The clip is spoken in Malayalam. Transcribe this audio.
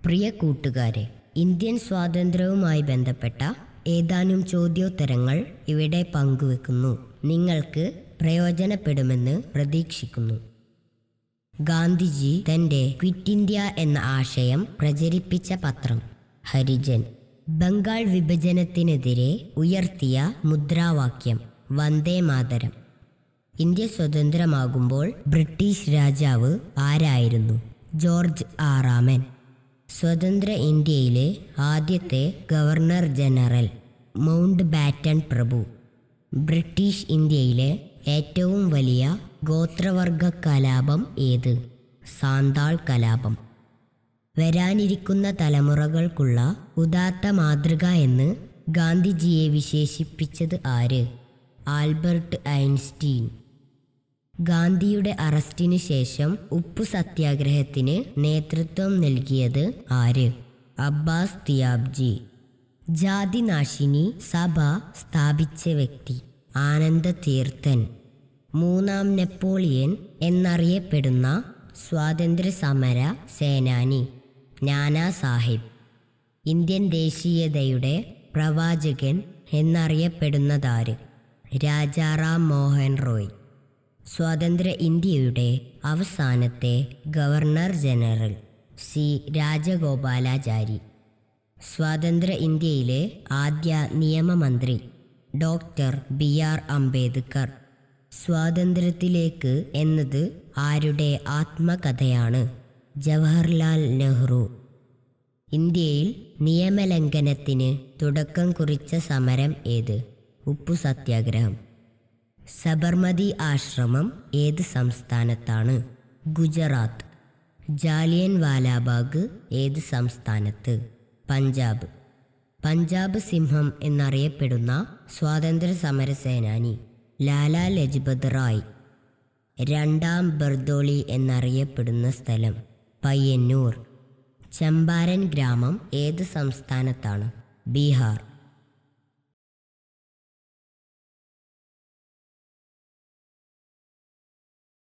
പ്രിയ കൂട്ടുകാരെ ഇന്ത്യൻ സ്വാതന്ത്ര്യവുമായി ബന്ധപ്പെട്ട ഏതാനും ചോദ്യോത്തരങ്ങൾ ഇവിടെ പങ്കുവെക്കുന്നു നിങ്ങൾക്ക് പ്രയോജനപ്പെടുമെന്ന് പ്രതീക്ഷിക്കുന്നു ഗാന്ധിജി തന്റെ ക്വിറ്റ് ഇന്ത്യ എന്ന ആശയം പ്രചരിപ്പിച്ച പത്രം ഹരിജൻ ബംഗാൾ വിഭജനത്തിനെതിരെ ഉയർത്തിയ മുദ്രാവാക്യം വന്ദേ മാതരം ഇന്ത്യ സ്വതന്ത്രമാകുമ്പോൾ ബ്രിട്ടീഷ് രാജാവ് ആരായിരുന്നു ജോർജ് ആറാമൻ സ്വതന്ത്ര ഇന്ത്യയിലെ ആദ്യത്തെ ഗവർണർ ജനറൽ മൗണ്ട് ബാറ്റൺ പ്രഭു ബ്രിട്ടീഷ് ഇന്ത്യയിലെ ഏറ്റവും വലിയ ഗോത്രവർഗ കലാപം ഏത് സാന്താൾ കലാപം വരാനിരിക്കുന്ന തലമുറകൾക്കുള്ള ഉദാത്ത മാതൃക എന്ന് ഗാന്ധിജിയെ വിശേഷിപ്പിച്ചത് ആര് ആൽബർട്ട് ഐൻസ്റ്റീൻ ഗാന്ധിയുടെ അറസ്റ്റിന് ശേഷം ഉപ്പു സത്യാഗ്രഹത്തിന് നേതൃത്വം നൽകിയത് ആര് അബ്ബാസ് തിയാബ്ജി ജാതിനാശിനി സഭ സ്ഥാപിച്ച വ്യക്തി ആനന്ദ തീർത്ഥൻ മൂന്നാം നെപ്പോളിയൻ എന്നറിയപ്പെടുന്ന സ്വാതന്ത്ര്യ സമര സേനാനി നാനാ സാഹിബ് ഇന്ത്യൻ ദേശീയതയുടെ പ്രവാചകൻ എന്നറിയപ്പെടുന്നതാര് രാജാറാം മോഹൻ റോയ് സ്വതന്ത്ര ഇന്ത്യയുടെ അവസാനത്തെ ഗവർണർ ജനറൽ സി രാജഗോപാലാചാരി സ്വതന്ത്ര ഇന്ത്യയിലെ ആദ്യ നിയമമന്ത്രി ഡോക്ടർ ബി ആർ അംബേദ്കർ സ്വാതന്ത്ര്യത്തിലേക്ക് എന്നത് ആരുടെ ആത്മകഥയാണ് ജവഹർലാൽ നെഹ്റു ഇന്ത്യയിൽ നിയമലംഘനത്തിന് തുടക്കം കുറിച്ച സമരം ഏത് ഉപ്പു സത്യാഗ്രഹം സബർമതി ആശ്രമം ഏത് സംസ്ഥാനത്താണ് ഗുജറാത്ത് ജാലിയൻ വാലാബാഗ് ഏത് സംസ്ഥാനത്ത് പഞ്ചാബ് പഞ്ചാബ് സിംഹം എന്നറിയപ്പെടുന്ന സ്വാതന്ത്ര്യ സമര സേനാനി ലാലാ ലജ്പത് റായ് രണ്ടാം ബർദോളി എന്നറിയപ്പെടുന്ന സ്ഥലം പയ്യന്നൂർ ചമ്പാരൻ ഗ്രാമം ഏത് സംസ്ഥാനത്താണ് ബീഹാർ